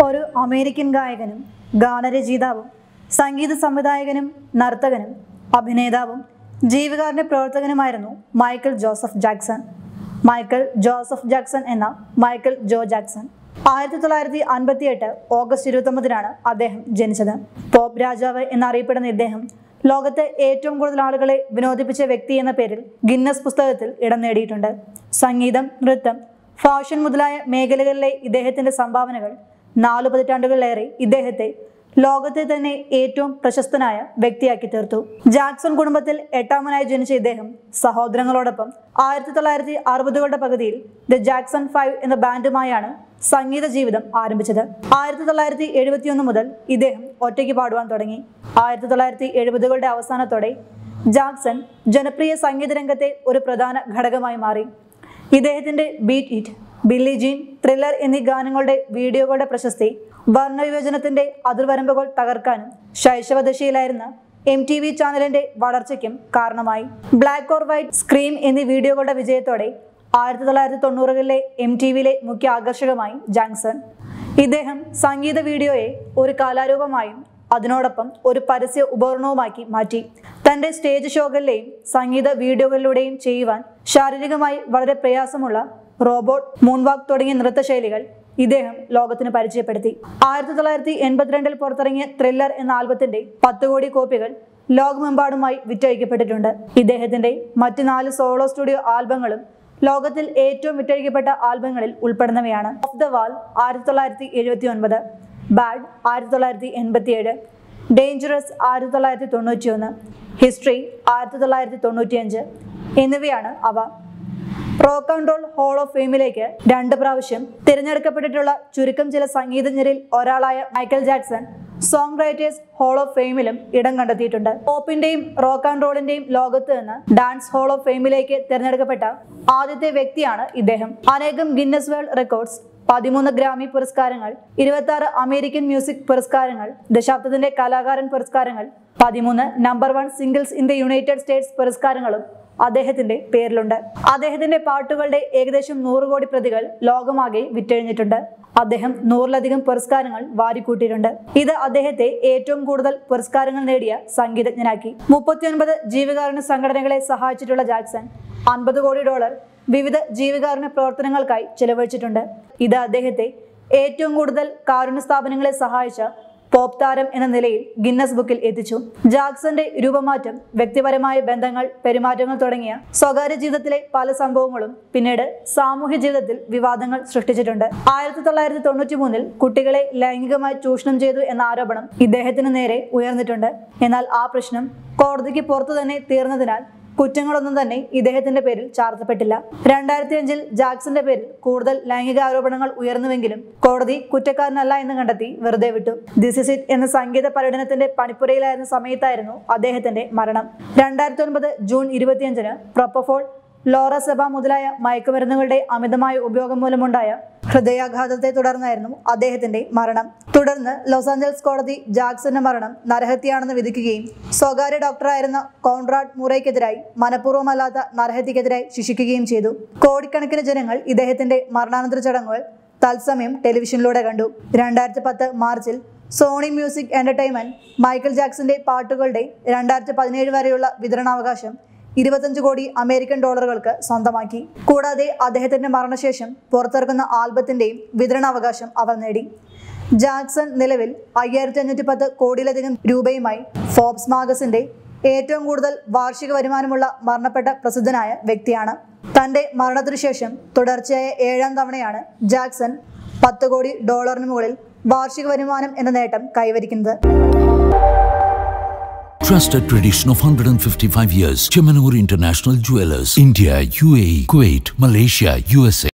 ഒരു അമേരിക്കൻ ഗായകനും ഗാനരചയിതാവും സംഗീത സംവിധായകനും നർത്തകനും അഭിനേതാവും ജീവകാരുണ്യ പ്രവർത്തകനുമായിരുന്നു Michael Joseph Jackson Michael Joseph Jackson എന്ന മൈക്കൽ ജോ ജാക്സൺ ആയിരത്തി തൊള്ളായിരത്തി അൻപത്തി എട്ട് ഓഗസ്റ്റ് ഇരുപത്തൊമ്പതിനാണ് അദ്ദേഹം ജനിച്ചത് പോപ്പ് രാജാവ് എന്നറിയപ്പെടുന്ന ഇദ്ദേഹം ലോകത്തെ ഏറ്റവും കൂടുതൽ ആളുകളെ വിനോദിപ്പിച്ച വ്യക്തി എന്ന പേരിൽ ഗിന്നസ് പുസ്തകത്തിൽ ഇടം നേടിയിട്ടുണ്ട് സംഗീതം നൃത്തം ഫാഷൻ മുതലായ മേഖലകളിലെ ഇദ്ദേഹത്തിന്റെ സംഭാവനകൾ നാലു പതിറ്റാണ്ടുകളിലേറെ ഇദ്ദേഹത്തെ ലോകത്തെ തന്നെ ഏറ്റവും പ്രശസ്തനായ വ്യക്തിയാക്കി തീർത്തു ജാക്സൺ കുടുംബത്തിൽ എട്ടാമനായി ജനിച്ച ഇദ്ദേഹം സഹോദരങ്ങളോടൊപ്പം ആയിരത്തി തൊള്ളായിരത്തി അറുപതുകളുടെ പകുതിയിൽ ദ ജാക്സൺ ഫൈവ് എന്ന ബാൻഡുമായാണ് സംഗീത ജീവിതം ആരംഭിച്ചത് ആയിരത്തി തൊള്ളായിരത്തി എഴുപത്തിയൊന്ന് മുതൽ ഇദ്ദേഹം ഒറ്റയ്ക്ക് പാടുവാൻ തുടങ്ങി ആയിരത്തി തൊള്ളായിരത്തി എഴുപതുകളുടെ അവസാനത്തോടെ ജാക്സൺ ജനപ്രിയ സംഗീത രംഗത്തെ ഒരു പ്രധാന ഘടകമായി മാറി ഇദ്ദേഹത്തിന്റെ beat it Billie Jean thriller എന്നീ ഗാനങ്ങളുടെ വീഡിയോകളുടെ പ്രശസ്തി വർണ്ണവിവേചനത്തിന്റെ അതിർവരമ്പുകൾ തകർക്കാനും ശൈശവദശയിലായിരുന്ന എം ടി വി ചാനലിന്റെ വളർച്ചയ്ക്കും കാരണമായി ബ്ലാക്ക് ഓർ വൈറ്റ് സ്ക്രീം എന്നീ വീഡിയോകളുടെ വിജയത്തോടെ ആയിരത്തി തൊള്ളായിരത്തി തൊണ്ണൂറുകളിലെ എം ടി വിയിലെ മുഖ്യ ആകർഷകമായി ജാങ്സൺ ഇദ്ദേഹം സംഗീത വീഡിയോയെ ഒരു കലാരൂപമായും അതിനോടൊപ്പം ഒരു പരസ്യ ഉപകരണവുമാക്കി മാറ്റി തന്റെ സ്റ്റേജ് ഷോകളിലെയും സംഗീത വീഡിയോകളിലൂടെയും ചെയ്യുവാൻ ശാരീരികമായി വളരെ പ്രയാസമുള്ള റോബോട്ട് മൂൺവാക്ക് തുടങ്ങിയ നൃത്തശൈലികൾ ഇദ്ദേഹം ലോകത്തിന് പരിചയപ്പെടുത്തി ആയിരത്തി തൊള്ളായിരത്തി എൺപത്തിരണ്ടിൽ പുറത്തിറങ്ങിയ ത്രില്ലർ എന്ന ആൽബത്തിന്റെ പത്ത് കോടി കോപ്പികൾ ലോകമെമ്പാടുമായി വിറ്റഴിക്കപ്പെട്ടിട്ടുണ്ട് ഇദ്ദേഹത്തിന്റെ മറ്റ് നാല് സോളോ സ്റ്റുഡിയോ ആൽബങ്ങളും ലോകത്തിൽ ഏറ്റവും വിറ്റഴിക്കപ്പെട്ട ആൽബങ്ങളിൽ ഉൾപ്പെടുന്നവയാണ് ഓഫ് ദ വാൾ ആയിരത്തി തൊള്ളായിരത്തി എഴുപത്തി ഒൻപത് ബാഡ് ആയിരത്തി തൊള്ളായിരത്തി എൺപത്തിയേഴ് ഡേഞ്ചറസ് ആയിരത്തി തൊള്ളായിരത്തി തൊണ്ണൂറ്റി ഒന്ന് ഹിസ്റ്ററി ആയിരത്തി തൊള്ളായിരത്തി തൊണ്ണൂറ്റിയഞ്ച് എന്നിവയാണ് അവ rock and roll hall of ഫെയിമിലേക്ക് രണ്ട് പ്രാവശ്യം തിരഞ്ഞെടുക്കപ്പെട്ടിട്ടുള്ള ചുരുക്കം ചില സംഗീതജ്ഞരിൽ ഒരാളായ Michael Jackson song writers hall of ഫെയിമിലും ഇടം കണ്ടെത്തിയിട്ടുണ്ട് പോപ്പിന്റെയും റോക്ക് ആൻഡ് റോളിന്റെയും ലോകത്ത് നിന്ന് ഡാൻസ് ഹോൾ ഓഫ് ഫെയിമിലേക്ക് തിരഞ്ഞെടുക്കപ്പെട്ട ആദ്യത്തെ വ്യക്തിയാണ് ഇദ്ദേഹം അനേകം ഗിന്നസ് വേൾഡ് റെക്കോർഡ്സ് പതിമൂന്ന് ഗ്രാമി പുരസ്കാരങ്ങൾ ഇരുപത്തി ആറ് അമേരിക്കൻ മ്യൂസിക് പുരസ്കാരങ്ങൾ ദശാബ്ദത്തിന്റെ കലാകാരൻ പുരസ്കാരങ്ങൾ പതിമൂന്ന് number one singles in the United States പുരസ്കാരങ്ങളും അദ്ദേഹത്തിന്റെ പേരിലുണ്ട് അദ്ദേഹത്തിന്റെ പാട്ടുകളുടെ ഏകദേശം നൂറ് കോടി പ്രതികൾ ലോകമാകെ വിറ്റഴിഞ്ഞിട്ടുണ്ട് അദ്ദേഹം നൂറിലധികം പുരസ്കാരങ്ങൾ വാരിക്കൂട്ടിയിട്ടുണ്ട് ഇത് അദ്ദേഹത്തെ ഏറ്റവും കൂടുതൽ പുരസ്കാരങ്ങൾ നേടിയ സംഗീതജ്ഞനാക്കി മുപ്പത്തിയൊൻപത് ജീവകാരുണ്യ സംഘടനകളെ സഹായിച്ചിട്ടുള്ള ജാക്സൺ അൻപത് കോടി ഡോളർ വിവിധ ജീവകാരുണ്യ പ്രവർത്തനങ്ങൾക്കായി ചെലവഴിച്ചിട്ടുണ്ട് ഇത് അദ്ദേഹത്തെ ഏറ്റവും കൂടുതൽ കാരുണ്യ സ്ഥാപനങ്ങളെ സഹായിച്ച പോപ്പ് താരം എന്ന നിലയിൽ ഗിന്നസ് ബുക്കിൽ എത്തിച്ചു ജാക്സന്റെ രൂപമാറ്റം വ്യക്തിപരമായ ബന്ധങ്ങൾ പെരുമാറ്റങ്ങൾ തുടങ്ങിയ സ്വകാര്യ ജീവിതത്തിലെ പല സംഭവങ്ങളും പിന്നീട് സാമൂഹ്യ ജീവിതത്തിൽ വിവാദങ്ങൾ സൃഷ്ടിച്ചിട്ടുണ്ട് ആയിരത്തി തൊള്ളായിരത്തി തൊണ്ണൂറ്റി മൂന്നിൽ കുട്ടികളെ ലൈംഗികമായി ചൂഷണം ചെയ്തു എന്ന ആരോപണം ഇദ്ദേഹത്തിന് നേരെ ഉയർന്നിട്ടുണ്ട് എന്നാൽ ആ പ്രശ്നം കോടതിക്ക് പുറത്തു തന്നെ തീർന്നതിനാൽ കുറ്റങ്ങളൊന്നും തന്നെ ഇദ്ദേഹത്തിന്റെ പേരിൽ ചാർത്തപ്പെട്ടില്ല രണ്ടായിരത്തി അഞ്ചിൽ ജാക്സന്റെ പേരിൽ കൂടുതൽ ലൈംഗിക ആരോപണങ്ങൾ ഉയർന്നുവെങ്കിലും കോടതി കുറ്റക്കാരനല്ല എന്ന് കണ്ടെത്തി വെറുതെ വിട്ടു ദിസ് ഇസ് ഇറ്റ് എന്ന സംഗീത പര്യടനത്തിന്റെ പണിപ്പുരയിലായിരുന്ന സമയത്തായിരുന്നു അദ്ദേഹത്തിന്റെ മരണം രണ്ടായിരത്തി ഒൻപത് ജൂൺ ഇരുപത്തിയഞ്ചിന് പ്രൊപ്പഫോൾ ലോറസെബ മുതലായ മയക്കുമരുന്നുകളുടെ അമിതമായ ഉപയോഗം മൂലമുണ്ടായ ഹൃദയാഘാതത്തെ തുടർന്നായിരുന്നു അദ്ദേഹത്തിന്റെ മരണം തുടർന്ന് ലോസ് ആഞ്ചൽസ് കോടതി ജാക്സന്റെ മരണം നരഹത്യയാണെന്ന് വിധിക്കുകയും സ്വകാര്യ ഡോക്ടറായിരുന്ന കോൺറാഡ് മുറയ്ക്കെതിരായി മനഃപൂർവ്വമല്ലാത്ത നരഹത്യക്കെതിരായി ശിക്ഷിക്കുകയും ചെയ്തു കോടിക്കണക്കിന് ജനങ്ങൾ ഇദ്ദേഹത്തിന്റെ മരണാനന്തര ചടങ്ങുകൾ തത്സമയം ടെലിവിഷനിലൂടെ കണ്ടു രണ്ടായിരത്തി പത്ത് മാർച്ചിൽ സോണി മ്യൂസിക് എന്റർടൈൻമെന്റ് മൈക്കൽ ജാക്സന്റെ പാട്ടുകളുടെ രണ്ടായിരത്തി പതിനേഴ് വരെയുള്ള വിതരണാവകാശം ഇരുപത്തഞ്ച് കോടി അമേരിക്കൻ ഡോളറുകൾക്ക് സ്വന്തമാക്കി കൂടാതെ അദ്ദേഹത്തിന്റെ മരണശേഷം പുറത്തിറക്കുന്ന ആൽബത്തിന്റെയും വിതരണാവകാശം അവർ നേടി ജാക്സൺ നിലവിൽ അയ്യായിരത്തി അഞ്ഞൂറ്റി പത്ത് കോടിയിലധികം രൂപയുമായി ഫോബ്സ് മാഗസിന്റെ ഏറ്റവും കൂടുതൽ വാർഷിക വരുമാനമുള്ള മരണപ്പെട്ട പ്രസിദ്ധനായ വ്യക്തിയാണ് തന്റെ മരണത്തിനു ശേഷം തുടർച്ചയായ ഏഴാം തവണയാണ് ജാക്സൺ പത്ത് കോടി ഡോളറിന് മുകളിൽ വാർഷിക വരുമാനം എന്ന നേട്ടം കൈവരിക്കുന്നത് Trusted tradition of 155 years. Chemanur International Jewelers. India, UAE, Kuwait, Malaysia, USA.